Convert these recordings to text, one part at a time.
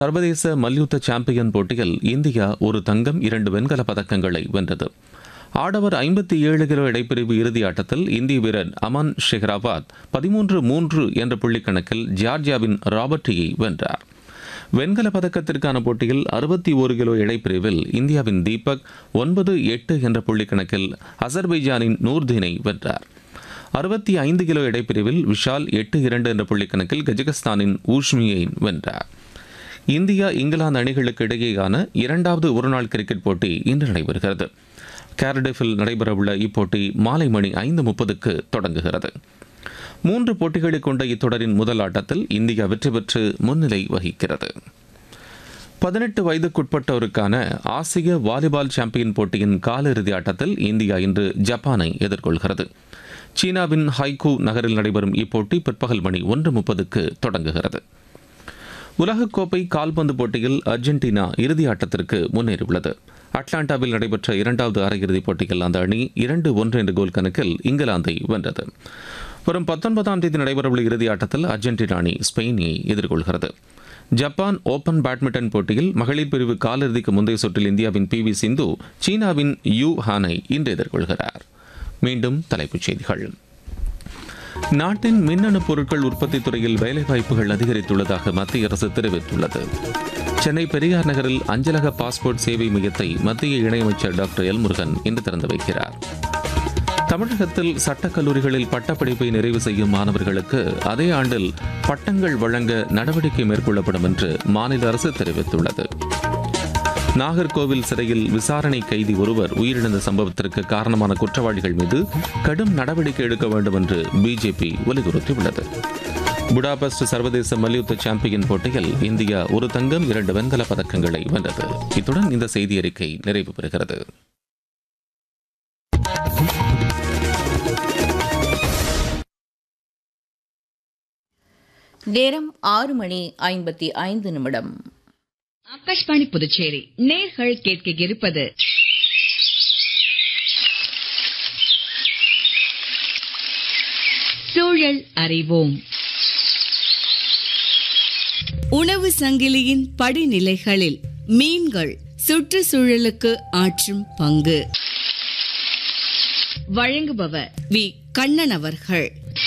சர்வதேச மல்யுத்த சாம்பியன் போட்டியில் இந்தியா ஒரு தங்கம் இரண்டு வெண்கல பதக்கங்களை வென்றது ஆடவர் ஐம்பத்தி ஏழு கிலோ இடைப்பிரிவு இறுதி ஆட்டத்தில் இந்திய வீரர் அமன் ஷெஹ்ராபாத் பதிமூன்று மூன்று என்ற புள்ளிக்கணக்கில் ஜார்ஜியாவின் ராபர்ட்டியை வென்றார் வெண்கல பதக்கத்திற்கான போட்டியில் அறுபத்தி ஒரு கிலோ இடைப்பிரிவில் இந்தியாவின் தீபக் ஒன்பது எட்டு என்ற புள்ளிக்கணக்கில் அசர்பைஜானின் நூர்தீனை வென்றார் அறுபத்தி ஐந்து கிலோ இடைப்பிரிவில் விஷால் எட்டு இரண்டு என்ற புள்ளிக்கணக்கில் கஜகஸ்தானின் ஊஷ்மியை வென்றார் இந்தியா இங்கிலாந்து அணிகளுக்கு இடையேயான இரண்டாவது ஒருநாள் கிரிக்கெட் போட்டி இன்று நடைபெறுகிறது கேரடிஃபில் நடைபெறவுள்ள இப்போட்டி மாலை மணி ஐந்து முப்பதுக்கு தொடங்குகிறது மூன்று போட்டிகளை கொண்ட இத்தொடரின் முதல் ஆட்டத்தில் இந்தியா வெற்றி பெற்று முன்னிலை வகிக்கிறது பதினெட்டு வயதுக்குட்பட்டோருக்கான ஆசிய வாலிபால் சாம்பியன் போட்டியின் காலிறுதி ஆட்டத்தில் இந்தியா இன்று ஜப்பானை எதிர்கொள்கிறது சீனாவின் ஹைகூ நகரில் நடைபெறும் இப்போட்டி பிற்பகல் மணி ஒன்று முப்பதுக்கு தொடங்குகிறது உலகக்கோப்பை கால்பந்து போட்டியில் அர்ஜென்டினா இறுதி ஆட்டத்திற்கு முன்னேறியுள்ளது அட்லாண்டாவில் நடைபெற்ற இரண்டாவது அரையிறுதிப் போட்டியில் அந்த அணி இரண்டு ஒன்று என்ற கோல் கணக்கில் இங்கிலாந்தை வென்றது வரும் பத்தொன்பதாம் தேதி நடைபெறவுள்ள இறுதி ஆட்டத்தில் அர்ஜென்டினா அணி ஸ்பெயினை எதிர்கொள்கிறது ஜப்பான் ஓபன் பேட்மிண்டன் போட்டியில் மகளிர் பிரிவு காலிறுதிக்கு முந்தைய சுற்றில் இந்தியாவின் பி வி சிந்து சீனாவின் யூ ஹானை இன்று எதிர்கொள்கிறார் மீண்டும் தலைப்புச் செய்திகள் நாட்டின் மின்னணு பொருட்கள் உற்பத்தி துறையில் வேலைவாய்ப்புகள் அதிகரித்துள்ளதாக மத்திய அரசு தெரிவித்துள்ளது சென்னை பெரியார் நகரில் அஞ்சலக பாஸ்போர்ட் சேவை மையத்தை மத்திய இணையமைச்சர் டாக்டர் எல் முருகன் இன்று திறந்து வைக்கிறார் தமிழகத்தில் சட்டக் கல்லூரிகளில் பட்டப்படிப்பை நிறைவு செய்யும் மாணவர்களுக்கு அதே ஆண்டில் பட்டங்கள் வழங்க நடவடிக்கை மேற்கொள்ளப்படும் என்று மாநில அரசு தெரிவித்துள்ளது நாகர்கோவில் சிறையில் விசாரணை கைதி ஒருவர் உயிரிழந்த சம்பவத்திற்கு காரணமான குற்றவாளிகள் மீது கடும் நடவடிக்கை எடுக்க வேண்டும் என்று பிஜேபி வலியுறுத்தியுள்ளது புடாபெஸ்ட் சர்வதேச மல்யுத்த சாம்பியன் போட்டியில் இந்தியா ஒரு தங்கம் இரண்டு வெண்கல பதக்கங்களை வென்றது இத்துடன் இந்த செய்தி அறிக்கை நிறைவு பெறுகிறது நேரம் ஆறு மணி ஐம்பத்தி ஐந்து நிமிடம் ஆகாஷ்வாணி புதுச்சேரி நேர்கள் கேட்க இருப்பது சூழல் அறிவோம் உணவு சங்கிலியின் படிநிலைகளில் மீன்கள் சுற்றுச்சூழலுக்கு ஆற்றும் பங்கு வழங்குபவர் வி கண்ணன் அவர்கள்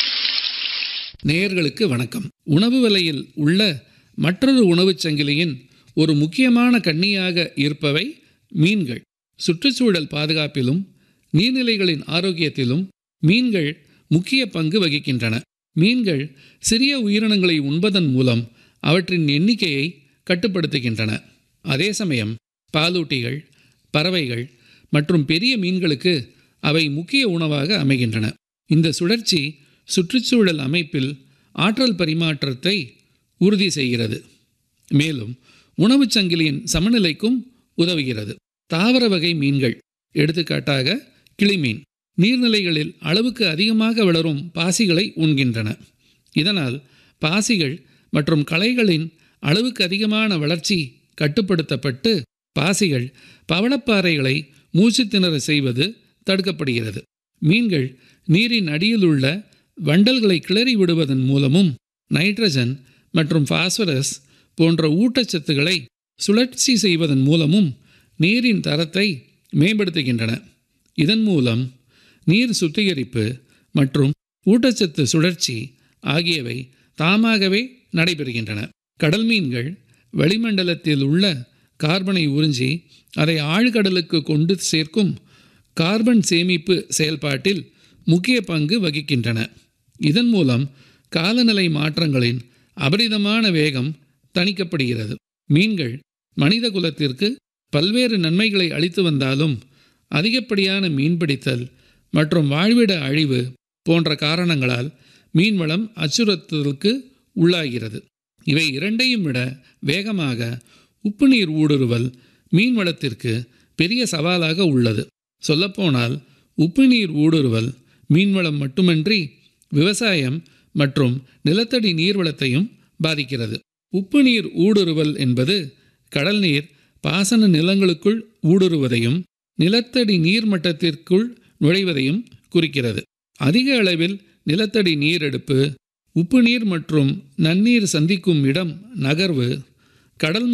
நேயர்களுக்கு வணக்கம் உணவு விலையில் உள்ள மற்றொரு உணவுச் சங்கிலியின் ஒரு முக்கியமான கண்ணியாக இருப்பவை மீன்கள் சுற்றுச்சூழல் பாதுகாப்பிலும் நீர்நிலைகளின் ஆரோக்கியத்திலும் மீன்கள் முக்கிய பங்கு வகிக்கின்றன மீன்கள் சிறிய உயிரினங்களை உண்பதன் மூலம் அவற்றின் எண்ணிக்கையை கட்டுப்படுத்துகின்றன அதே சமயம் பாலூட்டிகள் பறவைகள் மற்றும் பெரிய மீன்களுக்கு அவை முக்கிய உணவாக அமைகின்றன இந்த சுழற்சி சுற்றுச்சூழல் அமைப்பில் ஆற்றல் பரிமாற்றத்தை உறுதி செய்கிறது மேலும் உணவுச் சங்கிலியின் சமநிலைக்கும் உதவுகிறது தாவர வகை மீன்கள் எடுத்துக்காட்டாக கிளிமீன் நீர்நிலைகளில் அளவுக்கு அதிகமாக வளரும் பாசிகளை உண்கின்றன இதனால் பாசிகள் மற்றும் களைகளின் அளவுக்கு அதிகமான வளர்ச்சி கட்டுப்படுத்தப்பட்டு பாசிகள் பவளப்பாறைகளை மூச்சு திணற செய்வது தடுக்கப்படுகிறது மீன்கள் நீரின் அடியில் உள்ள வண்டல்களை கிளறி விடுவதன் மூலமும் நைட்ரஜன் மற்றும் பாஸ்பரஸ் போன்ற ஊட்டச்சத்துக்களை சுழற்சி செய்வதன் மூலமும் நீரின் தரத்தை மேம்படுத்துகின்றன இதன் மூலம் நீர் சுத்திகரிப்பு மற்றும் ஊட்டச்சத்து சுழற்சி ஆகியவை தாமாகவே நடைபெறுகின்றன கடல் மீன்கள் வளிமண்டலத்தில் உள்ள கார்பனை உறிஞ்சி அதை ஆழ்கடலுக்கு கொண்டு சேர்க்கும் கார்பன் சேமிப்பு செயல்பாட்டில் முக்கிய பங்கு வகிக்கின்றன இதன் மூலம் காலநிலை மாற்றங்களின் அபரிதமான வேகம் தணிக்கப்படுகிறது மீன்கள் மனித குலத்திற்கு பல்வேறு நன்மைகளை அளித்து வந்தாலும் அதிகப்படியான மீன்பிடித்தல் மற்றும் வாழ்விட அழிவு போன்ற காரணங்களால் மீன்வளம் அச்சுறுத்தலுக்கு உள்ளாகிறது இவை இரண்டையும் விட வேகமாக உப்புநீர் ஊடுருவல் மீன்வளத்திற்கு பெரிய சவாலாக உள்ளது சொல்லப்போனால் உப்புநீர் ஊடுருவல் மீன்வளம் மட்டுமன்றி விவசாயம் மற்றும் நிலத்தடி நீர்வளத்தையும் பாதிக்கிறது உப்பு நீர் ஊடுருவல் என்பது கடல் நீர் பாசன நிலங்களுக்குள் ஊடுருவதையும் நிலத்தடி நீர்மட்டத்திற்குள் நுழைவதையும் குறிக்கிறது அதிக அளவில் நிலத்தடி நீர் எடுப்பு உப்பு நீர் மற்றும் நன்னீர் சந்திக்கும் இடம் நகர்வு கடல்